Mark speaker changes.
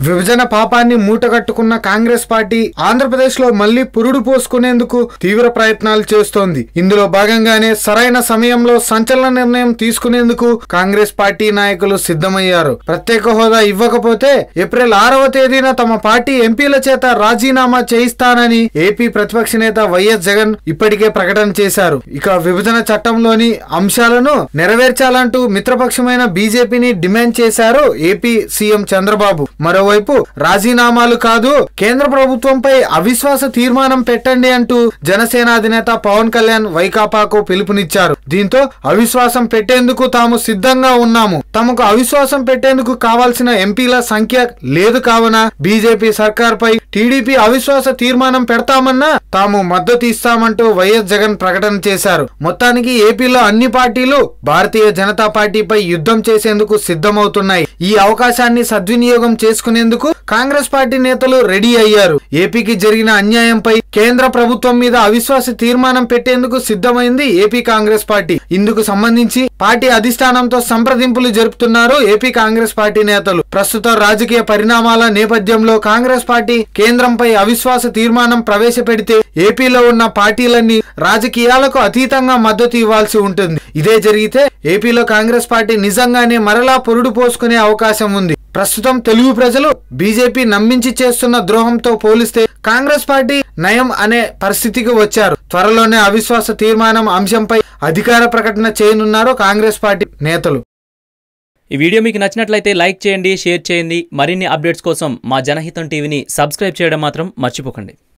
Speaker 1: విభజన పాపాన్ని మూటగట్టుకున్న కాంగ్రెస్ పార్టీ ఆంధ్రప్రదేశ్ లో మళ్లీ పురుడు పోసుకునేందుకు తీవ్ర ప్రయత్నాలు చేస్తోంది ఇందులో భాగంగానే సరైన సమయంలో సంచలన నిర్ణయం తీసుకునేందుకు కాంగ్రెస్ పార్టీ నాయకులు సిద్ధమయ్యారు ప్రత్యేక హోదా ఇవ్వకపోతే ఏప్రిల్ ఆరవ తేదీన తమ పార్టీ ఎంపీల చేత రాజీనామా చేయిస్తానని ఏపీ ప్రతిపక్ష నేత వైఎస్ జగన్ ఇప్పటికే ప్రకటన చేశారు ఇక విభజన చట్టంలోని అంశాలను నెరవేర్చాలంటూ మిత్రపక్షమైన బీజేపీని డిమాండ్ చేశారు ఏపీ సీఎం చంద్రబాబు మరోవైపు రాజీనామాలు కాదు కేంద్ర ప్రభుత్వంపై అవిశ్వాస తీర్మానం పెట్టండి అంటూ జనసేన అధినేత పవన్ కళ్యాణ్ వైకాపాకు పిలుపునిచ్చారు దీంతో అవిశ్వాసం పెట్టేందుకు తాము సిద్ధంగా ఉన్నాము తమకు అవిశ్వాసం పెట్టేందుకు కావాల్సిన ఎంపీల సంఖ్య లేదు కావున బీజేపీ సర్కార్ పై టీడీపీ అవిశ్వాస తీర్మానం పెడతామన్నా తాము మద్దతు ఇస్తామంటూ వైఎస్ జగన్ ప్రకటన చేశారు మొత్తానికి ఏపీలో అన్ని పార్టీలు భారతీయ జనతా పార్టీపై యుద్ధం చేసేందుకు సిద్ధమవుతున్నాయి ఈ అవకాశాన్ని సద్వినియోగం చేసుకునేందుకు కాంగ్రెస్ పార్టీ నేతలు రెడీ అయ్యారు ఏపీకి జరిగిన అన్యాయంపై కేంద్ర ప్రభుత్వం మీద అవిశ్వాస తీర్మానం పెట్టేందుకు సిద్ధమైంది ఏపీ కాంగ్రెస్ పార్టీ ఇందుకు సంబంధించి పార్టీ అధిష్టానంతో సంప్రదింపులు జరుపుతున్నారు ఏపీ కాంగ్రెస్ పార్టీ నేతలు ప్రస్తుత రాజకీయ పరిణామాల నేపథ్యంలో కాంగ్రెస్ పార్టీ కేంద్రంపై అవిశ్వాస తీర్మానం ప్రవేశపెడితే ఏపీలో ఉన్న పార్టీలన్నీ రాజకీయాలకు అతీతంగా మద్దతు ఇవ్వాల్సి ఉంటుంది ఇదే జరిగితే ఏపీలో కాంగ్రెస్ పార్టీ నిజంగానే మరలా పొరుడు పోసుకునే అవకాశం ఉంది ప్రస్తుతం తెలుగు ప్రజలు బీజేపీ నమ్మించి చేస్తున్న ద్రోహంతో పోలిస్తే కాంగ్రెస్ పార్టీ నయం అనే పరిస్థితికి వచ్చారు త్వరలోనే అవిశ్వాస తీర్మానం అంశంపై అధికార ప్రకటన చేయనున్నారు కాంగ్రెస్ పార్టీ నేతలు
Speaker 2: ఈ వీడియో మీకు నచ్చినట్లయితే లైక్ చేయండి షేర్ చేయండి మరిన్ని అప్డేట్స్ కోసం మా జనహితం టీవీని సబ్స్క్రైబ్ చేయడం మాత్రం మర్చిపోకండి